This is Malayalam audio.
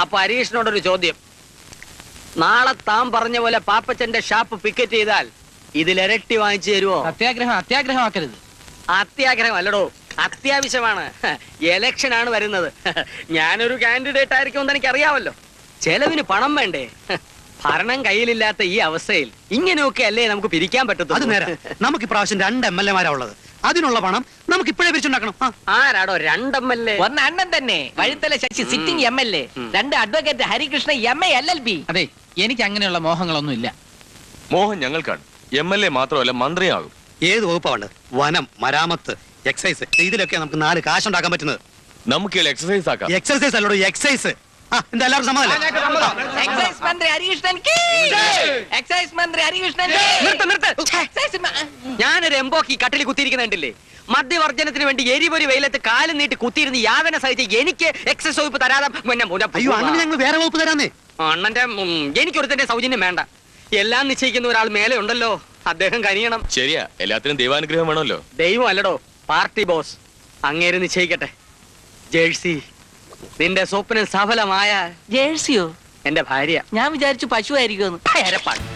അപ്പൊ ഹരീഷിനോടൊരു ചോദ്യം നാളെ താൻ പറഞ്ഞ പോലെ പാപ്പച്ചന്റെ ഷാപ്പ് പിക്കറ്റ് ചെയ്താൽ ഇതിലിരട്ടി വാങ്ങിച്ചു തരുമോ സത്യാഗ്രഹം അത്യാഗ്രഹമാക്കരുത് അത്യാഗ്രഹം അല്ലടോ അത്യാവശ്യമാണ് എലക്ഷൻ ആണ് വരുന്നത് ഞാനൊരു കാൻഡിഡേറ്റ് ആയിരിക്കുമെന്ന് എനിക്ക് അറിയാമല്ലോ ചെലവിന് പണം വേണ്ടേ ഭരണം കയ്യിലില്ലാത്ത ഈ അവസ്ഥയിൽ ഇങ്ങനെയൊക്കെ അല്ലേ നമുക്ക് പിരിക്കാൻ അത് പറ്റത്തുള്ളൂ നേരെ നമുക്ക് ഇപ്രാവശ്യം രണ്ട് എം എൽ എമാരാ ഉള്ളത് അതിനുള്ള പണം നമുക്ക് ഇപ്പോഴേ പിരിച്ചുണ്ടാക്കണം ആ. ആരാടോ രണ്ടെം എൽ എ ഒന്ന് അണ്ണൻ തന്നെ വഴുത്തല Sasi sitting M L A രണ്ട് advocate Harikrishna M A L L B അതെ എനിക്ക് അങ്ങനെയുള്ള മോഹങ്ങളൊന്നും ഇല്ല മോഹൻ ഞങ്ങൾക്കാണ് എം എൽ എ മാത്രമല്ല മന്ത്രിയാകും ഏത് വകുപ്പാ വേണ്ടത് വനം മരാമത്ത് എക്സൈസ് ഇതിലൊക്കെ നമുക്ക് നാല് കാശുണ്ടാക്കാൻ പറ്റുന്നത് നമുക്ക് എക്സസൈസ് ആക്കാം എക്സൈസ് അല്ലോട് എക്സൈസ് ആ എന്താ എല്ലാവരും സമ്മതല്ലേ എക്സൈസ് മന്ത്രി ഹരികൃഷ്ണൻ കീ! എക്സൈസ് മന്ത്രി ഹരികൃഷ്ണൻ കീ! നിർത്ത് നിർത്ത് എക്സൈസ് മ- ഞാനൊരു എംബോക്ക് കട്ടിൽ കുത്തിയിരിക്കുന്നുണ്ടില്ലേ മദ്യവർജനത്തിന് വേണ്ടി എരിപൊരി വെയിലത്ത് കാലും നീട്ടി കുത്തിയിരുന്ന് യാതന സഹിച്ച് എനിക്ക് എക്സസ് വകുപ്പ് തരാതെ പിന്നെ മുന- അയ്യോ അങ്ങനെ ഞങ്ങൾ വേറെ വകുപ്പ് തരാന്നേ അണ്ണന്റെ ഉം, എനിക്കൊരുത്തന്റെ സൗജന്യം വേണ്ട എല്ലാം നിശ്ചയിക്കുന്ന ഒരാൾ മേലെ ഉണ്ടല്ലോ അദ്ദേഹം കനിയണം ശരിയാ എല്ലാത്തിനും ദൈവാനുഗ്രഹം വേണമല്ലോ ദൈവം അല്ലടോ പാർട്ടി ബോസ് അങ്ങേര് നിശ്ചയിക്കട്ടെ ജേഴ്സി നിന്റെ സ്വപ്നം സഫലമായ ജേഴ്സിയോ എന്റെ ഭാര്യ ഞാൻ വിചാരിച്ചു പശു ആയിരിക്കുമെന്ന് എരപ്പാണ്